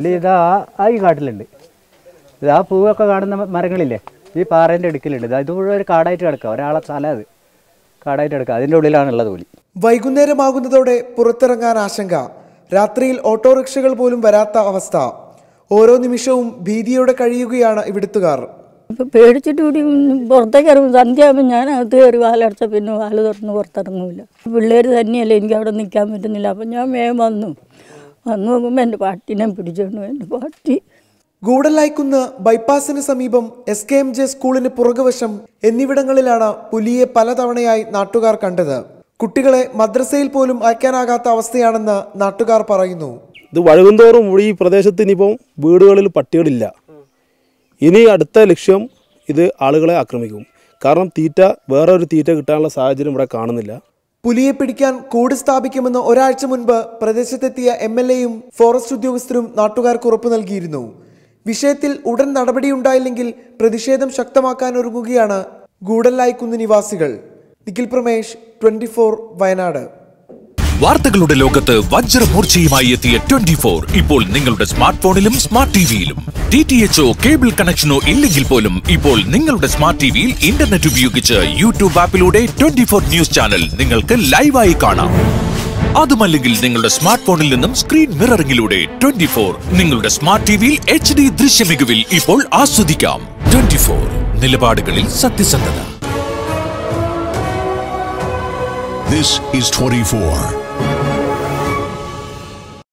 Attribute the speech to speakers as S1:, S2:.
S1: പുലി ഇതാ ആ ഈ കാട്ടിലുണ്ട് ഇത് ആ പൂവൊക്കെ കാണുന്ന മ- മരങ്ങളില്ലേ ഈ പാറേൻ്റെ അടുക്കിലുണ്ട് ഇത് ഇത് മുഴുവൻ ഒരു കാടായിട്ട് കിടക്കുക ഒരാളെ സ്ഥലം അത് കാടായിട്ട് കിടക്കുക അതിൻ്റെ ഉള്ളിലാണുള്ളത് പുലി
S2: വൈകുന്നേരമാകുന്നതോടെ പുറത്തിറങ്ങാൻ ആശങ്ക രാത്രിയിൽ ഓട്ടോറിക്ഷകൾ പോലും വരാത്ത അവസ്ഥ ഓരോ നിമിഷവും ഭീതിയോടെ കഴിയുകയാണ് ഇവിടുത്തുകാർ
S3: ഇപ്പം പേടിച്ചിട്ട് കൂടി പുറത്തേക്ക് ഇറങ്ങും സന്ധ്യയാകുമ്പോൾ ഞാൻ അകത്ത് കയറി വാലടച്ച പിന്നെ വാല് തുറന്ന് പുറത്തിറങ്ങൂല പിള്ളേർ തന്നെയല്ലേ എനിക്ക് അവിടെ നിൽക്കാൻ പറ്റുന്നില്ല അപ്പം ഞാൻ വേഗം വന്നു വന്നു നോക്കുമ്പോൾ എൻ്റെ പാട്ടിനെ പിടിച്ചോണ്ടു എൻ്റെ പാട്ടി
S2: ഗൂഡല്ലായിക്കുന്ന് ബൈപ്പാസിന് സമീപം എസ് കെ എം ജെ സ്കൂളിന് പുറകുവശം എന്നിവിടങ്ങളിലാണ് പുലിയെ പലതവണയായി നാട്ടുകാർ കണ്ടത് കുട്ടികളെ മദ്രസയിൽ പോലും അയക്കാനാകാത്ത അവസ്ഥയാണെന്ന് നാട്ടുകാർ പറയുന്നു
S4: ഇത് വഴുകുന്തോറും ഇവിടെ ഈ പ്രദേശത്ത് ഇനിയിപ്പം വീടുകളിൽ പട്ടികളില്ല ഇനി അടുത്ത ലക്ഷ്യം ഇത് ആളുകളെ ആക്രമിക്കും കാരണം തീറ്റ വേറെ ഒരു തീറ്റ കിട്ടാനുള്ള സാഹചര്യം ഇവിടെ കാണുന്നില്ല
S2: പുലിയെ പിടിക്കാൻ കൂട് സ്ഥാപിക്കുമെന്ന് ഒരാഴ്ച മുൻപ് പ്രദേശത്തെത്തിയ എം എൽ എയും ഫോറസ്റ്റ് ഉദ്യോഗസ്ഥരും നാട്ടുകാർക്ക് ഉറപ്പു നൽകിയിരുന്നു വിഷയത്തിൽ ഉടൻ നടപടിയുണ്ടായില്ലെങ്കിൽ പ്രതിഷേധം ശക്തമാക്കാൻ ഒരുങ്ങുകയാണ് ഗൂഡല്ലായിക്കുന്ന് നിവാസികൾ നിഖിൽ പ്രമേഷ് ട്വന്റി വയനാട്
S5: വാർത്തകളുടെ ലോകത്ത് വജ്രമൂർച്ചയുമായി എത്തിയ ട്വന്റി ഫോർ ഇപ്പോൾ നിങ്ങളുടെ സ്മാർട്ട് ഫോണിലും സ്മാർട്ട് ടിവിയിലും ഡി ടി എച്ച്ഒ കേബിൾ കണക്ഷനോ ഇല്ലെങ്കിൽ പോലും ഇപ്പോൾ നിങ്ങളുടെ സ്മാർട്ട് ടിവിയിൽ ഇന്റർനെറ്റ് ഉപയോഗിച്ച് യൂട്യൂബ് ആപ്പിലൂടെ ട്വന്റി ഫോർ ന്യൂസ് ചാനൽ നിങ്ങൾക്ക് ലൈവായി കാണാം അതുമല്ലെങ്കിൽ നിങ്ങളുടെ സ്മാർട്ട് ഫോണിൽ നിന്നും സ്ക്രീൻ മിററിംഗിലൂടെ ട്വന്റി ഫോർ നിങ്ങളുടെ സ്മാർട്ട് ടിവിയിൽ എച്ച് ഡി ദൃശ്യമികവിൽ ഇപ്പോൾ ആസ്വദിക്കാം ട്വന്റി ഫോർ നിലപാടുകളിൽ സത്യസന്ധത
S6: This is 24.